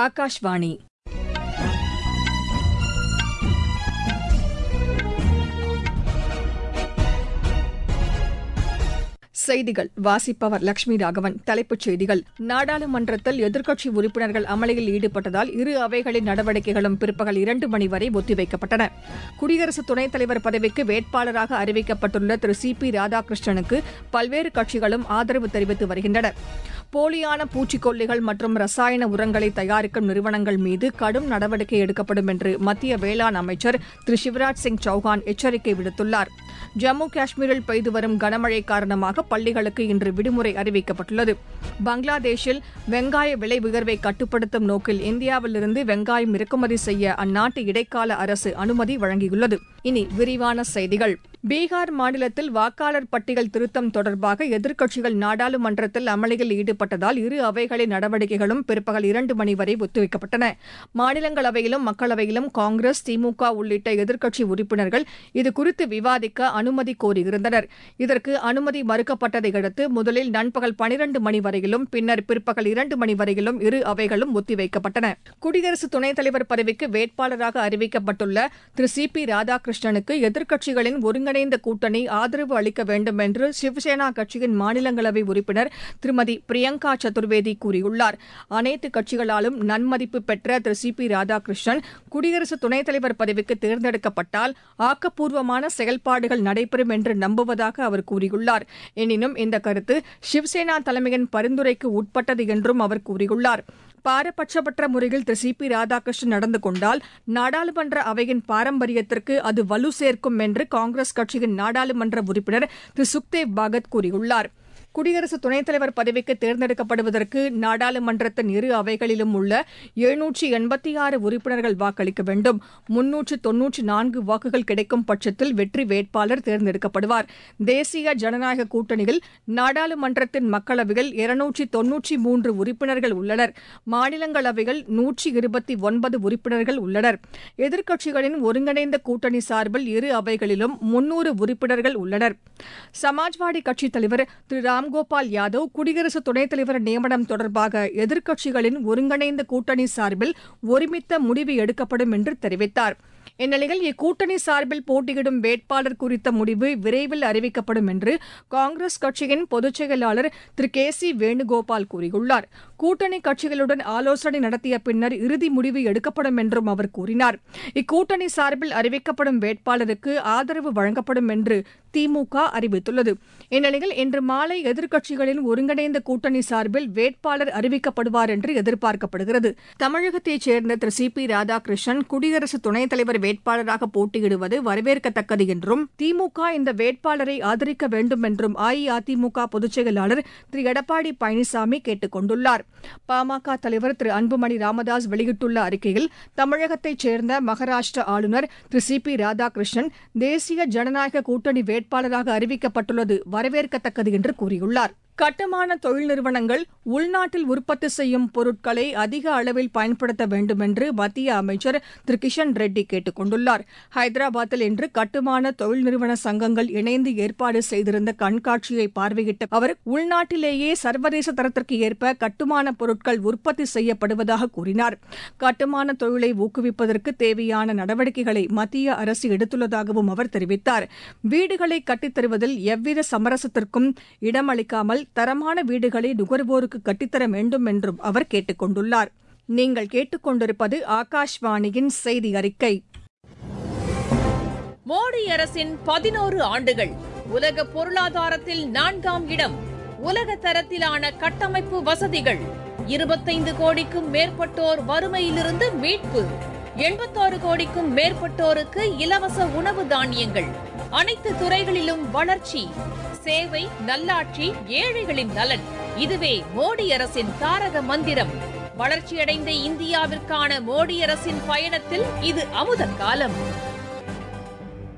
ஆகாஷ்வாணி செய்திகள் வாசிப்பவர் லட்சுமி ராகவன் தலைப்புச் செய்திகள் நாடாளுமன்றத்தில் எதிர்க்கட்சி உறுப்பினர்கள் அமளியில் ஈடுபட்டதால் இரு அவைகளின் நடவடிக்கைகளும் பிற்பகல் இரண்டு மணி வரை ஒத்திவைக்கப்பட்டன குடியரசு துணைத் தலைவர் பதவிக்கு வேட்பாளராக அறிவிக்கப்பட்டுள்ள திரு சி பி ராதாகிருஷ்ணனுக்கு பல்வேறு கட்சிகளும் ஆதரவு தெரிவித்து வருகின்றன போலியான பூச்சிக்கொல்லிகள் மற்றும் ரசாயன உரங்களை தயாரிக்கும் நிறுவனங்கள் மீது கடும் நடவடிக்கை எடுக்கப்படும் என்று மத்திய வேளாண் அமைச்சர் திரு சிவராஜ் சிங் சௌஹான் எச்சரிக்கை விடுத்துள்ளார் ஜம்மு காஷ்மீரில் பெய்து வரும் கனமழை காரணமாக பள்ளிகளுக்கு இன்று விடுமுறை அறிவிக்கப்பட்டுள்ளது பங்களாதேஷில் வெங்காய விலை உயர்வை கட்டுப்படுத்தும் நோக்கில் இந்தியாவிலிருந்து வெங்காயம் இறக்குமதி செய்ய அந்நாட்டு இடைக்கால அரசு அனுமதி வழங்கியுள்ளது இனி விரிவான செய்திகள் பீகார் மாநிலத்தில் வாக்காளர் பட்டியல் திருத்தம் தொடர்பாக எதிர்க்கட்சிகள் நாடாளுமன்றத்தில் அமளியில் ஈடுபட்டதால் இரு அவைகளின் நடவடிக்கைகளும் பிற்பகல் இரண்டு மணி வரை ஒத்திவைக்கப்பட்டன மாநிலங்களவையிலும் மக்களவையிலும் காங்கிரஸ் திமுக உள்ளிட்ட எதிர்க்கட்சி உறுப்பினர்கள் இதுகுறித்து விவாதிக்க அனுமதி கோரியிருந்தனர் இதற்கு அனுமதி மறுக்கப்பட்டதை அடுத்து முதலில் நண்பகல் பனிரண்டு மணி வரையிலும் பின்னர் பிற்பகல் இரண்டு மணி வரையிலும் இரு அவைகளும் ஒத்திவைக்கப்பட்டன குடியரசு துணைத் தலைவர் பதவிக்கு வேட்பாளராக அறிவிக்கப்பட்டுள்ள திரு சி பி ராதாகிருஷ்ணனுக்கு எதிர்க்கட்சிகளின் ஒருங்கிணைந்த கூட்டணி ஆதரவு அளிக்க வேண்டும் என்று சிவசேனா கட்சியின் மாநிலங்களவை உறுப்பினர் திருமதி பிரியங்கா சதுர்வேதி கூறியுள்ளார் அனைத்து கட்சிகளாலும் நன்மதிப்பு பெற்ற திரு சி பி ராதாகிருஷ்ணன் குடியரசு துணைத் தலைவர் பதவிக்கு தேர்ந்தெடுக்கப்பட்டால் ஆக்கப்பூர்வமான செயல்பாடுகள் நடைபெறும் என்று நம்புவதாக அவர் கூறியுள்ளார் எனினும் இந்த கருத்து சிவசேனா தலைமையின் பரிந்துரைக்கு உட்பட்டது என்றும் அவர் கூறியுள்ளார் பாரபட்சமற்ற முறையில் திரு சி பி ராதாகிருஷ்ணன் நடந்து கொண்டால் நாடாளுமன்ற அவையின் பாரம்பரியத்திற்கு அது வலு சேர்க்கும் என்று காங்கிரஸ் கட்சியின் நாடாளுமன்ற உறுப்பினர் திரு சுக்தேவ் பாகத் கூறியுள்ளார் குடியரசு துணைத் தலைவர் பதவிக்கு தேர்ந்தெடுக்கப்படுவதற்கு நாடாளுமன்றத்தின் இரு அவைகளிலும் உள்ள எழுநூற்றி எண்பத்தி ஆறு உறுப்பினர்கள் வாக்களிக்க வேண்டும் முன்னூற்று தொன்னூற்றி நான்கு வாக்குகள் கிடைக்கும் பட்சத்தில் வெற்றி வேட்பாளர் தேர்ந்தெடுக்கப்படுவார் தேசிய ஜனநாயக கூட்டணியில் நாடாளுமன்றத்தின் மக்களவையில் இருநூற்றி தொன்னூற்றி மூன்று உறுப்பினர்கள் உள்ளனர் மாநிலங்களவையில் நூற்றி இருபத்தி ஒன்பது உறுப்பினர்கள் உள்ளனர் எதிர்க்கட்சிகளின் ஒருங்கிணைந்த கூட்டணி சார்பில் இரு அவைகளிலும் முன்னூறு உறுப்பினர்கள் உள்ளனர் சமாஜ்வாடி கட்சித் தலைவர் திரு ராம்கோபால் யாதவ் குடியரசு துணைத் தலைவர் நியமனம் தொடர்பாக எதிர்க்கட்சிகளின் ஒருங்கிணைந்த கூட்டணி சார்பில் ஒருமித்த முடிவு எடுக்கப்படும் என்று தெரிவித்தார் இந்நிலையில் இக்கூட்டணி சார்பில் போட்டியிடும் வேட்பாளர் குறித்த முடிவு விரைவில் அறிவிக்கப்படும் என்று காங்கிரஸ் கட்சியின் பொதுச் செயலாளர் திரு கே சி வேணுகோபால் கூறியுள்ளார் கூட்டணி கட்சிகளுடன் ஆலோசனை நடத்திய பின்னர் இறுதி முடிவு எடுக்கப்படும் என்றும் அவர் கூறினார் இக்கூட்டணி சார்பில் அறிவிக்கப்படும் வேட்பாளருக்கு ஆதரவு வழங்கப்படும் என்று திமுக அறிவித்துள்ளது இந்நிலையில் இன்று மாலை எதிர்க்கட்சிகளின் ஒருங்கிணைந்த கூட்டணி சார்பில் வேட்பாளர் அறிவிக்கப்படுவார் என்று எதிர்பார்க்கப்படுகிறது தமிழகத்தைச் சேர்ந்த திரு சி பி ராதாகிருஷ்ணன் குடியரசு துணைத் தலைவர் வேட்பாளராக போட்டியிடுவது வரவேற்கத்தக்கது என்றும் திமுக இந்த வேட்பாளரை ஆதரிக்க வேண்டும் என்றும் அஇஅதிமுக பொதுச் செயலாளர் திரு எடப்பாடி பழனிசாமி கேட்டுக் கொண்டுள்ளார் பாமக தலைவர் திரு அன்புமணி ராமதாஸ் வெளியிட்டுள்ள அறிக்கையில் தமிழகத்தைச் சேர்ந்த மகாராஷ்டிர ஆளுநர் திரு சி பி ராதாகிருஷ்ணன் தேசிய ஜனநாயக கூட்டணி வேட்பாளராக அறிவிக்கப்பட்டுள்ளது வரவேற்கத்தக்கது என்று கூறியுள்ளார் கட்டுமான தொழில் நிறுவனங்கள் உள்நாட்டில் உற்பத்தி செய்யும் பொருட்களை அதிக அளவில் பயன்படுத்த வேண்டும் என்று மத்திய அமைச்சர் திரு கிஷன் ரெட்டி கேட்டுக் கொண்டுள்ளார் ஹைதராபாத்தில் இன்று கட்டுமான தொழில் நிறுவன சங்கங்கள் இணைந்து ஏற்பாடு செய்திருந்த கண்காட்சியை பார்வையிட்ட அவர் உள்நாட்டிலேயே சர்வதேச தரத்திற்கு ஏற்ப கட்டுமான பொருட்கள் உற்பத்தி செய்யப்படுவதாக கூறினார் கட்டுமான தொழிலை ஊக்குவிப்பதற்கு தேவையான நடவடிக்கைகளை மத்திய அரசு எடுத்துள்ளதாகவும் அவர் தெரிவித்தார் வீடுகளை கட்டித்தருவதில் எவ்வித சமரசத்திற்கும் இடமளிக்காமல் தரமான வீடுகளை நுகர்வோருக்கு கட்டித்தர வேண்டும் என்றும் அவர் கேட்டுக் கொண்டுள்ளார் நீங்கள் கேட்டுக்கொண்டிருப்பது ஆகாஷ்வாணியின் செய்தி அறிக்கை மோடி அரசின் பதினோரு ஆண்டுகள் உலக பொருளாதாரத்தில் நான்காம் இடம் உலக தரத்திலான கட்டமைப்பு வசதிகள் இருபத்தைந்து கோடிக்கும் மேற்பட்டோர் வறுமையிலிருந்து மீட்பு எண்பத்தாறு கோடிக்கும் மேற்பட்டோருக்கு இலவச உணவு தானியங்கள் அனைத்து துறைகளிலும் வளர்ச்சி சேவை நல்லாட்சி ஏழைகளின் நலன் இதுவே மோடி அரசின் தாரக மந்திரம் வளர்ச்சியடைந்த இந்தியாவிற்கான மோடி அரசின் பயணத்தில் இது அமுத காலம்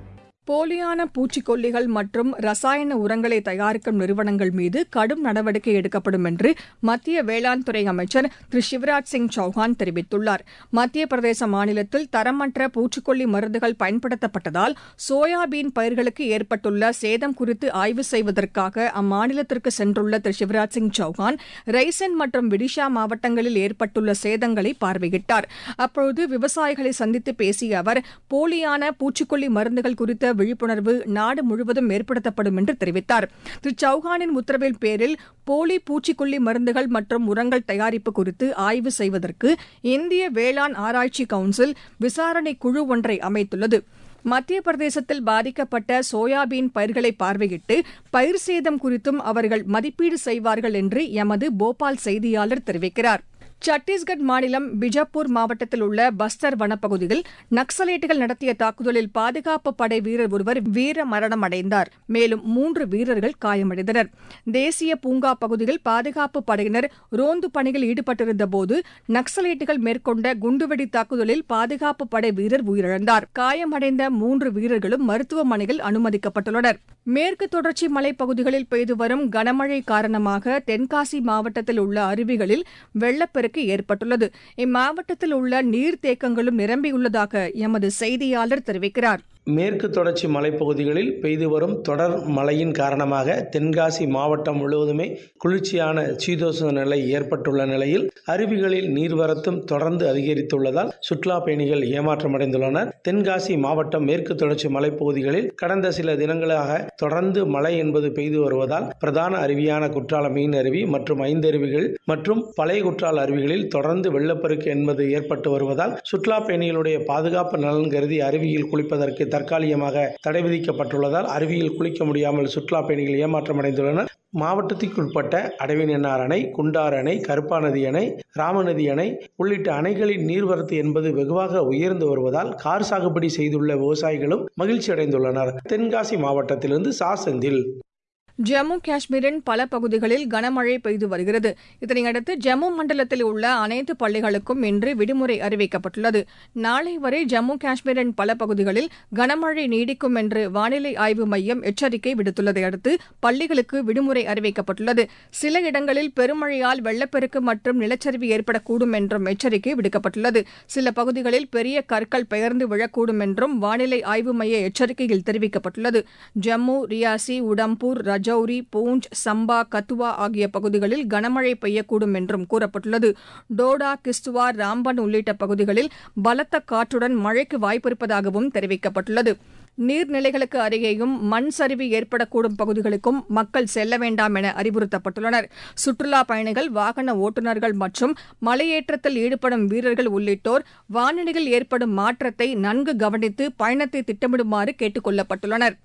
போலியான பூச்சிக்கொல்லிகள் மற்றும் ரசாயன உரங்களை தயாரிக்கும் நிறுவனங்கள் மீது கடும் நடவடிக்கை எடுக்கப்படும் என்று மத்திய வேளாண் துறை அமைச்சர் திரு சிவராஜ் சிங் சௌஹான் தெரிவித்துள்ளார் மத்திய பிரதேச மாநிலத்தில் தரமற்ற பூச்சிக்கொல்லி மருந்துகள் பயன்படுத்தப்பட்டதால் சோயாபீன் பயிர்களுக்கு ஏற்பட்டுள்ள சேதம் குறித்து ஆய்வு செய்வதற்காக அம்மாநிலத்திற்கு சென்றுள்ள திரு சிவராஜ் சிங் சௌஹான் ரைசன் மற்றும் விடிஷா மாவட்டங்களில் ஏற்பட்டுள்ள சேதங்களை பார்வையிட்டார் அப்போது விவசாயிகளை சந்தித்து பேசிய அவர் போலியான பூச்சிக்கொல்லி மருந்துகள் குறித்த விழிப்புணர்வு நாடு முழுவதும் ஏற்படுத்தப்படும் என்று தெரிவித்தார் திரு சௌஹானின் உத்தரவின் பேரில் போலி பூச்சிக்கொல்லி மருந்துகள் மற்றும் உரங்கள் தயாரிப்பு குறித்து ஆய்வு செய்வதற்கு இந்திய வேளாண் ஆராய்ச்சி கவுன்சில் விசாரணை குழு ஒன்றை அமைத்துள்ளது மத்திய பிரதேசத்தில் பாதிக்கப்பட்ட சோயாபீன் பயிர்களை பார்வையிட்டு பயிர் சேதம் குறித்தும் அவர்கள் மதிப்பீடு செய்வார்கள் என்று எமது போபால் செய்தியாளர் தெரிவிக்கிறார் சத்தீஸ்கட் மாநிலம் பிஜப்பூர் மாவட்டத்தில் உள்ள பஸ்தர் வனப்பகுதியில் நக்சலைட்டுகள் நடத்திய தாக்குதலில் பாதுகாப்பு படை வீரர் ஒருவர் வீர மரணம் அடைந்தார் மேலும் மூன்று வீரர்கள் காயமடைந்தனர் தேசிய பூங்கா பகுதியில் பாதுகாப்பு படையினர் ரோந்து பணியில் ஈடுபட்டிருந்தபோது நக்சலைட்டுகள் மேற்கொண்ட குண்டுவெடி தாக்குதலில் பாதுகாப்பு படை வீரர் உயிரிழந்தார் காயமடைந்த மூன்று வீரர்களும் மருத்துவமனையில் அனுமதிக்கப்பட்டுள்ளனர் மேற்கு தொடர்ச்சி மலைப்பகுதிகளில் பெய்து வரும் கனமழை காரணமாக தென்காசி மாவட்டத்தில் உள்ள அருவிகளில் வெள்ளப்பெருக்கு ஏற்பட்டுள்ளது இம்மாவட்டத்தில் உள்ள நீர்த்தேக்கங்களும் நிரம்பியுள்ளதாக எமது செய்தியாளர் தெரிவிக்கிறார் மேற்கு தொடர்ச்சி மலைப்பகுதிகளில் பெய்து வரும் தொடர் மழையின் காரணமாக தென்காசி மாவட்டம் முழுவதுமே குளிர்ச்சியான சீதோஷ நிலை ஏற்பட்டுள்ள நிலையில் அருவிகளில் நீர்வரத்தும் தொடர்ந்து அதிகரித்துள்ளதால் சுற்றுலா பயணிகள் ஏமாற்றமடைந்துள்ளனர் தென்காசி மாவட்டம் மேற்கு தொடர்ச்சி மலைப்பகுதிகளில் கடந்த சில தினங்களாக தொடர்ந்து மழை என்பது பெய்து வருவதால் பிரதான அருவியான குற்றால மீன் அருவி மற்றும் ஐந்தருவிகள் மற்றும் பழைய குற்றால அருவிகளில் தொடர்ந்து வெள்ளப்பெருக்கு என்பது ஏற்பட்டு வருவதால் சுற்றுலா பயணிகளுடைய பாதுகாப்பு நலன் கருதி அருவியில் குளிப்பதற்கு தற்காலிகமாக தடை விதிக்கப்பட்டுள்ளதால் அருவியில் குளிக்க முடியாமல் சுற்றுலா பயணிகள் ஏமாற்றமடைந்துள்ளனர் மாவட்டத்திற்குட்பட்ட அடைவினென்னார் அணை குண்டாறு அணை கருப்பாநதி அணை ராமநதி அணை உள்ளிட்ட அணைகளின் நீர்வரத்து என்பது வெகுவாக உயர்ந்து வருவதால் கார் சாகுபடி செய்துள்ள விவசாயிகளும் மகிழ்ச்சி அடைந்துள்ளனர் தென்காசி மாவட்டத்திலிருந்து சா செந்தில் ஜம்மு காஷ்மீரின் பல பகுதிகளில் கனமழை பெய்து வருகிறது இதனையடுத்து ஜம்மு மண்டலத்தில் உள்ள அனைத்து பள்ளிகளுக்கும் இன்று விடுமுறை அறிவிக்கப்பட்டுள்ளது நாளை வரை ஜம்மு காஷ்மீரின் பல பகுதிகளில் கனமழை நீடிக்கும் என்று வானிலை ஆய்வு மையம் எச்சரிக்கை விடுத்துள்ளதை அடுத்து பள்ளிகளுக்கு விடுமுறை அறிவிக்கப்பட்டுள்ளது சில இடங்களில் பெருமழையால் வெள்ளப்பெருக்கு மற்றும் நிலச்சரிவு ஏற்படக்கூடும் என்றும் எச்சரிக்கை விடுக்கப்பட்டுள்ளது சில பகுதிகளில் பெரிய கற்கள் பெயர்ந்து விழக்கூடும் என்றும் வானிலை ஆய்வு மைய எச்சரிக்கையில் தெரிவிக்கப்பட்டுள்ளது ஜம்மு ரியாசி உடம்பூர் ரஜௌரி பூஞ்ச் சம்பா கத்துவா ஆகிய பகுதிகளில் கனமழை பெய்யக்கூடும் என்றும் கூறப்பட்டுள்ளது டோடா கிஸ்துவார் ராம்பன் உள்ளிட்ட பகுதிகளில் பலத்த காற்றுடன் மழைக்கு வாய்ப்பிருப்பதாகவும் தெரிவிக்கப்பட்டுள்ளது நீர்நிலைகளுக்கு அருகேயும் மண் சரிவு ஏற்படக்கூடும் பகுதிகளுக்கும் மக்கள் செல்ல வேண்டாம் என அறிவுறுத்தப்பட்டுள்ளனர் சுற்றுலா பயணிகள் வாகன ஓட்டுநர்கள் மற்றும் மலையேற்றத்தில் ஈடுபடும் வீரர்கள் உள்ளிட்டோர் வானிலையில் ஏற்படும் மாற்றத்தை நன்கு கவனித்து பயணத்தை திட்டமிடுமாறு கேட்டுக் கொள்ளப்பட்டுள்ளனா்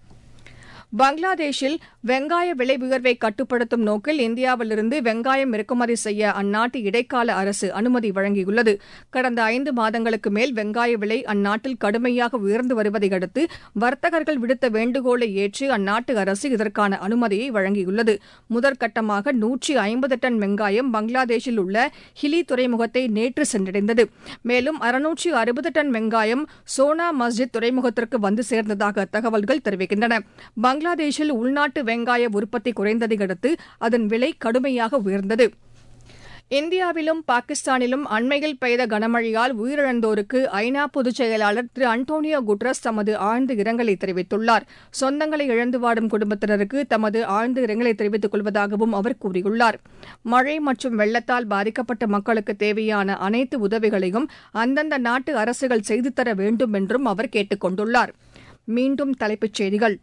பங்களாதேஷில் வெங்காய விலை உயர்வை கட்டுப்படுத்தும் நோக்கில் இந்தியாவிலிருந்து வெங்காயம் இறக்குமதி செய்ய அந்நாட்டு இடைக்கால அரசு அனுமதி வழங்கியுள்ளது கடந்த ஐந்து மாதங்களுக்கு மேல் வெங்காய விலை அந்நாட்டில் கடுமையாக உயர்ந்து வருவதை அடுத்து வர்த்தகர்கள் விடுத்த வேண்டுகோளை ஏற்று அந்நாட்டு அரசு இதற்கான அனுமதியை வழங்கியுள்ளது முதற்கட்டமாக நூற்றி ஐம்பது டன் வெங்காயம் பங்களாதேஷில் உள்ள ஹிலி துறைமுகத்தை நேற்று சென்றடைந்தது மேலும் அறுநூற்றி அறுபது டன் வெங்காயம் சோனா மஸ்ஜித் துறைமுகத்திற்கு வந்து சேர்ந்ததாக தகவல்கள் தெரிவிக்கின்றன பங்களாதேஷில் உள்நாட்டு வெங்காய உற்பத்தி குறைந்ததை அடுத்து அதன் விலை கடுமையாக உயர்ந்தது இந்தியாவிலும் பாகிஸ்தானிலும் அண்மையில் பெய்த கனமழையால் உயிரிழந்தோருக்கு ஐநா பொதுச் செயலாளர் திரு அன்டோனியோ குட்ரஸ் தமது ஆழ்ந்த இரங்கலை தெரிவித்துள்ளார் சொந்தங்களை இழந்து வாடும் குடும்பத்தினருக்கு தமது ஆழ்ந்த இரங்கலை தெரிவித்துக் கொள்வதாகவும் அவர் கூறியுள்ளார் மழை மற்றும் வெள்ளத்தால் பாதிக்கப்பட்ட மக்களுக்கு தேவையான அனைத்து உதவிகளையும் அந்தந்த நாட்டு அரசுகள் செய்து தர வேண்டும் என்றும் அவர் கேட்டுக் கொண்டுள்ளார் மீண்டும் தலைப்புச் செய்திகள்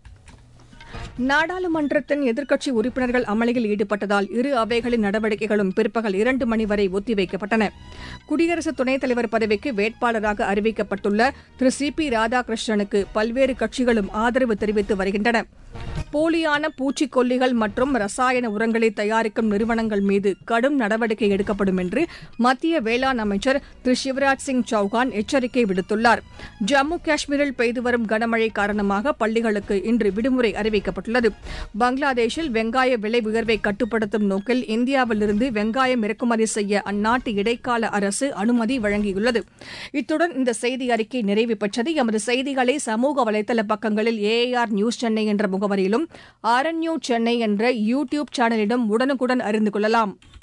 நாடாளுமன்றத்தின் எதிர்க்கட்சி உறுப்பினர்கள் அமளியில் ஈடுபட்டதால் இரு அவைகளின் நடவடிக்கைகளும் பிற்பகல் இரண்டு மணி வரை ஒத்திவைக்கப்பட்டன குடியரசு துணைத் தலைவர் பதவிக்கு வேட்பாளராக அறிவிக்கப்பட்டுள்ள திரு சி பி ராதாகிருஷ்ணனுக்கு பல்வேறு கட்சிகளும் ஆதரவு தெரிவித்து வருகின்றன போலியான பூச்சிக்கொல்லிகள் மற்றும் ரசாயன உரங்களை தயாரிக்கும் நிறுவனங்கள் மீது கடும் நடவடிக்கை எடுக்கப்படும் என்று மத்திய வேளாண் அமைச்சர் திரு சிவராஜ் சிங் சௌகான் எச்சரிக்கை விடுத்துள்ளார் ஜம்மு காஷ்மீரில் பெய்து வரும் கனமழை காரணமாக பள்ளிகளுக்கு இன்று விடுமுறை அறிவிக்கப்பட்டுள்ளது பங்களாதேஷில் வெங்காய விலை உயர்வை கட்டுப்படுத்தும் நோக்கில் இந்தியாவிலிருந்து வெங்காயம் இறக்குமதி செய்ய அந்நாட்டு இடைக்கால அரசு அனுமதி வழங்கியுள்ளது இத்துடன் இந்த செய்தி அறிக்கை நிறைவு பெற்றது எமது செய்திகளை சமூக வலைதள பக்கங்களில் ஏஆர் நியூஸ் சென்னை என்ற முகவரியிலும் ஆர்என்யூ சென்னை என்ற யூ டியூப் சேனலிலும் உடனுக்குடன் அறிந்து கொள்ளலாம்